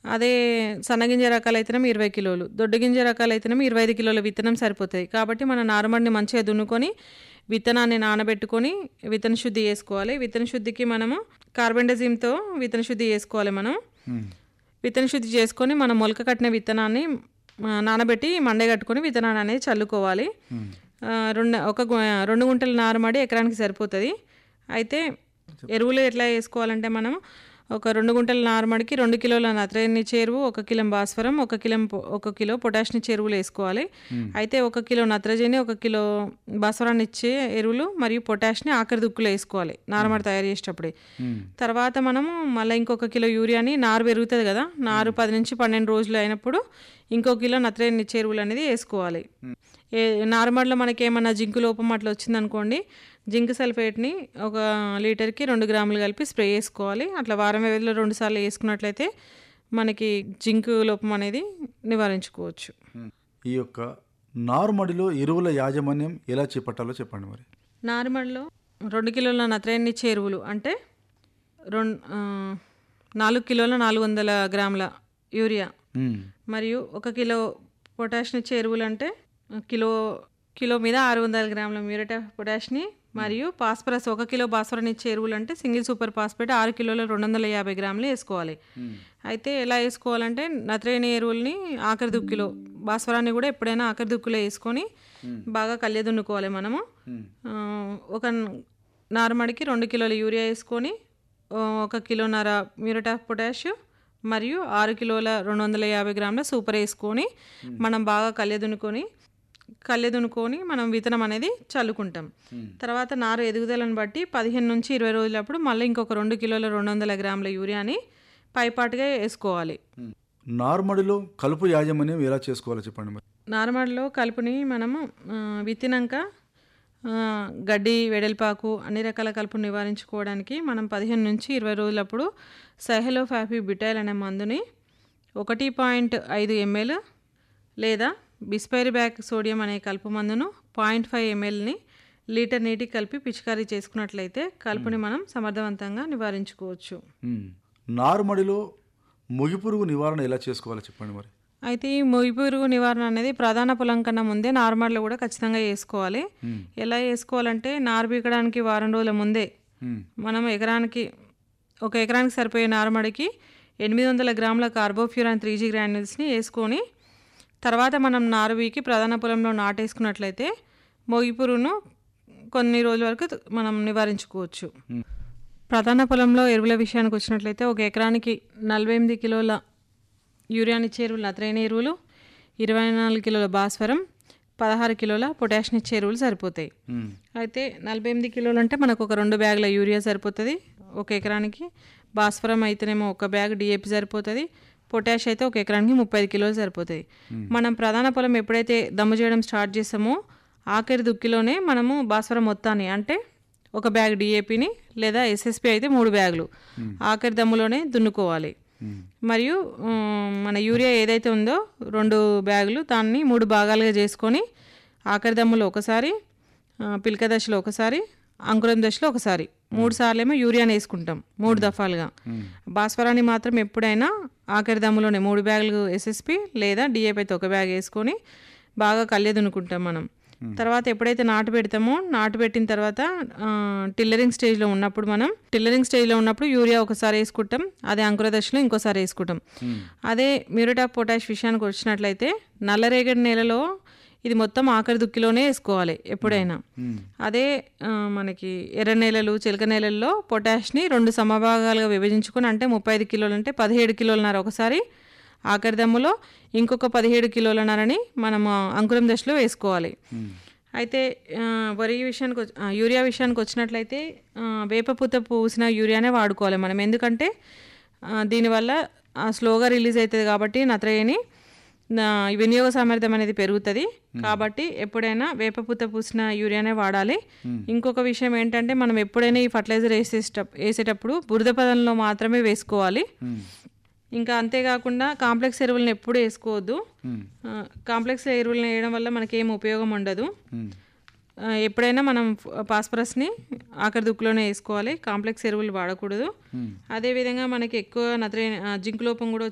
అదే సన్నగింజ రకాలు అయితేనేమో ఇరవై కిలోలు దొడ్డు గింజ రకాలు అయితేనేమో ఇరవై ఐదు కిలోల విత్తనం సరిపోతుంది కాబట్టి మన నారుమడిని మంచిగా దున్నుకొని విత్తనాన్ని నానబెట్టుకొని విత్తన శుద్ధి చేసుకోవాలి విత్తన శుద్ధికి మనము కార్బెండజిమ్తో విత్తన శుద్ధి చేసుకోవాలి మనం ఉమ్. విత్తన శుద్ధి చేసుకొని మనం మొలక కట్టిన విత్తనాన్ని ఆ, నానబెట్టి మండే కట్టుకొని విత్తనాన్ని అనేది చల్లుకోవాలి ఆ, రెండు ఒక గు- రెండు గుంటల నారుమడి ఎకరానికి సరిపోతుంది అయితే ఎరువులు ఎట్లా వేసుకోవాలంటే మనం ఒక రెండు గుంటల నారుమడికి రెండు కిలోల నత్రజని చేరువు ఒక కిలో భాస్వరం ఒక కిలో పొ- ఒక కిలో పొటాషియం చెరువులు వేసుకోవాలి అయితే ఒక కిలో నత్రజని ఒక కిలో భాస్వరాన్ని ఇచ్చే ఎరువులు మరియు పొటాష్ని ఆఖరి దుక్కులో వేసుకోవాలి నారుమడి తయారు చేసేటప్పుడే తర్వాత మనము మళ్ళీ ఇంకొక కిలో యూరియాని నారు పెరుగుతుంది కదా నారు పది నుంచి పన్నెండు రోజులు అయినప్పుడు ఇంకో కిలో నత్రజని చెరువులు అనేది వేసుకోవాలి ఏ నార్మల్లో మనకి ఏమన్నా జింకు లోపం అట్లా వచ్చిందనుకోండి జింక్ సల్ఫేట్ని ఒక లీటర్కి రెండు గ్రాములు కలిపి స్ప్రే చేసుకోవాలి అట్లా వారం వ్యవధిలో రెండు సార్లు వేసుకున్నట్లయితే మనకి జింక్ లోపం అనేది నివారించుకోవచ్చు ఈ యొక్క నారుమడిలో ఎరువుల యాజమాన్యం ఎలా చేపట్టాలో చెప్పండి మరి నార్మల్లో రెండు కిలోల నత్రజని చేరువులు అంటే రెండు నాలుగు కిలోల నాలుగు వందల గ్రాముల యూరియా ఉమ్. మరియు ఒక కిలో పొటాషియం ఎరువులు అంటే కిలో కిలో మీద ఆరు వందల గ్రాముల మ్యూరేట్ ఆఫ్ పొటాష్ని మరియు పాస్పరస్ ఒక కిలో భాస్వరం ఇచ్చే ఎరువులు అంటే సింగిల్ సూపర్ ఫాస్ఫేట్ ఆరు కిలోల రెండు వందల యాభై గ్రాములు వేసుకోవాలి అయితే ఎలా వేసుకోవాలంటే నత్రజని ఎరువుల్ని ఆఖరి దుక్కిలో భాస్వరాన్ని కూడా ఎప్పుడైనా ఆఖరి దుక్కులో వేసుకొని బాగా కళ్ళె దున్నుకోవాలి మనము ఆ, ఒక నారుమడికి రెండు కిలోల యూరియా వేసుకొని ఆ, ఒక కిలోన్నర మ్యూరేట్ ఆఫ్ పొటాష్ మరియు ఆరు కిలోల రెండు వందల యాభై గ్రాముల సూపర్ వేసుకొని మనం బాగా కళ్ళె దున్నుకొని కళ్ళె దున్నుకొని మనం విత్తనం అనేది చల్లుకుంటాం తర్వాత నారు ఎదుగుదలను బట్టి పదిహేను నుంచి ఇరవై రోజులప్పుడు మళ్ళీ ఇంకొక రెండు కిలోల రెండు వందల గ్రాముల యూరియాని పైపాటుగా వేసుకోవాలి ఉమ్. నారుమడిలో కలుపు యాజమాన్యం ఎలా చేసుకోవాలో చెప్పండి మరి నార్మల్లో కలుపుని మనము ఆ, విత్తినాక ఆ, గడ్డి వెడల్పాకు అన్ని రకాల కలుపును నివారించుకోవడానికి మనం పదిహేను నుంచి ఇరవై రోజులప్పుడు సహెలో ఫ్యాఫీ బిటైల్ అనే మందుని ఒకటి పాయింట్ ఐదు ఎంఎల్ లేదా బిస్పైరిబ్యాక్ సోడియం అనే కలుపు మందును పాయింట్ ఫైవ్ ఎంఎల్ని లీటర్ నీటికి కలిపి పిచికారీ చేసుకున్నట్లయితే కలుపుని మనం సమర్థవంతంగా నివారించుకోవచ్చు ఉమ్. నారుమడిలో ముగిపురుగు నివారణ ఎలా చేసుకోవాలో చెప్పండి మరి అయితే ఈ మొగి పురుగు నివారణ అనేది ప్రధాన పొలం కన్నా ముందే నార్మల్లో కూడా ఖచ్చితంగా వేసుకోవాలి ఎలా వేసుకోవాలంటే నారు పీకడానికి వారం రోజుల ముందే ఉమ్. మనం ఎకరానికి ఒక ఎకరానికి సరిపోయే నారుమడికి ఎనిమిది వందల గ్రాముల కార్బోఫ్యూరాన్ త్రీ జీ గ్రాన్యుల్స్ని వేసుకొని తర్వాత మనం నారు వీకి ప్రధాన పొలంలో నాటేసుకున్నట్లయితే మొగి పురుగును కొన్ని రోజుల వరకు మనం నివారించుకోవచ్చు ప్రధాన పొలంలో ఎరువుల విషయానికి వచ్చినట్లయితే ఒక ఎకరానికి నలభై ఎనిమిది కిలోల యూరియాని ఇచ్చే ఎరువులు నత్రైన ఎరువులు ఇరవై నాలుగు కిలోల భాస్వరం పదహారు కిలోల పొటాషియం ఇచ్చే ఎరువులు సరిపోతాయి ఉమ్. అయితే నలభై ఎనిమిది కిలోలు అంటే మనకు ఒక రెండు బ్యాగుల యూరియా సరిపోతుంది ఒక ఎకరానికి భాస్వరం అయితేనేమో ఒక బ్యాగ్ డిఏపి సరిపోతుంది పొటాష్ అయితే ఒక ఎకరానికి ముప్పై ఐదు కిలోలు సరిపోతుంది మనం ప్రధాన పొలం ఎప్పుడైతే దమ్ము చేయడం స్టార్ట్ చేస్తామో ఆఖరి దుక్కిలోనే మనము భాస్వరం మొత్తాన్ని అంటే ఒక బ్యాగ్ డిఏపిని లేదా ఎస్ఎస్పి అయితే మూడు బ్యాగులు ఆఖరి దమ్ములోనే దున్నుకోవాలి మరియు ఉమ్, మన యూరియా ఏదైతే ఉందో రెండు బ్యాగులు దాన్ని మూడు భాగాలుగా చేసుకొని ఆఖరి దమ్ములో ఒకసారి ఆ, పిలక దశలో ఒకసారి అంకురం దశలో ఒకసారి మూడు సార్లు ఏమో యూరియాని వేసుకుంటాం మూడు దఫాలుగా భాస్వరాన్ని మాత్రం ఎప్పుడైనా ఆఖరి దమ్ములోనే మూడు బ్యాగులు ఎస్ఎస్పి లేదా డిఏపి అయితే ఒక బ్యాగ్ వేసుకొని బాగా కళ్ళే దున్నుకుంటాం మనం తర్వాత ఎప్పుడైతే నాటు పెడతామో నాటు పెట్టిన తర్వాత ఆ, టిల్లరింగ్ స్టేజ్లో ఉన్నప్పుడు మనం టిల్లరింగ్ స్టేజ్లో ఉన్నప్పుడు యూరియా ఒకసారి వేసుకుంటాం అదే అంకుర దశలో ఇంకోసారి వేసుకుంటాం అదే మ్యూరేట్ ఆఫ్ పొటాష్ విషయానికి వచ్చినట్లయితే నల్లరేగడి నేలలో ఇది మొత్తం ఆఖరి దుక్కిలోనే వేసుకోవాలి ఎప్పుడైనా అదే ఆ, మనకి ఎర్ర నేలలు చిలక నేలల్లో పొటాష్ని రెండు సమభాగాలుగా విభజించుకొని అంటే ముప్పై ఐదు కిలోలు అంటే పదిహేడు కిలోలన్నర ఒకసారి ఆఖరి దమ్ములో ఇంకొక పదిహేడు కిలోలన్నరని మనం ఆ, అంకురం దశలో వేసుకోవాలి అయితే ఆ, వరి విషయానికి వచ్చి- ఆ, యూరియా విషయానికి వచ్చినట్లయితే ఆ, వేపపూత పూసిన యూరియానే వాడుకోవాలి మనం ఎందుకంటే ఆ, దీనివల్ల ఆ, స్లోగా రిలీజ్ అవుతుంది కాబట్టి నత్రజని నా వినియోగ సామర్థ్యం అనేది పెరుగుతుంది కాబట్టి ఎప్పుడైనా వేపపూత పూసిన యూరియానే వాడాలి ఇంకొక విషయం ఏంటంటే మనం ఎప్పుడైనా ఈ ఫర్టిలైజర్ వేసేట వేసేటప్పుడు బురద పదంలో మాత్రమే వేసుకోవాలి ఇంకా అంతేకాకుండా కాంప్లెక్స్ ఎరువులను ఎప్పుడు వేసుకోవద్దు ఆ, కాంప్లెక్స్ ఎరువులను వేయడం వల్ల మనకి ఏం ఉపయోగం ఉండదు ఆ, ఎప్పుడైనా మనం ఫ- ఫాస్ఫరస్ని ఆఖరి దుక్కులోనే వేసుకోవాలి కాంప్లెక్స్ ఎరువులు వాడకూడదు అదేవిధంగా మనకి ఎక్కువ నత్ర జింక్ లోపం కూడా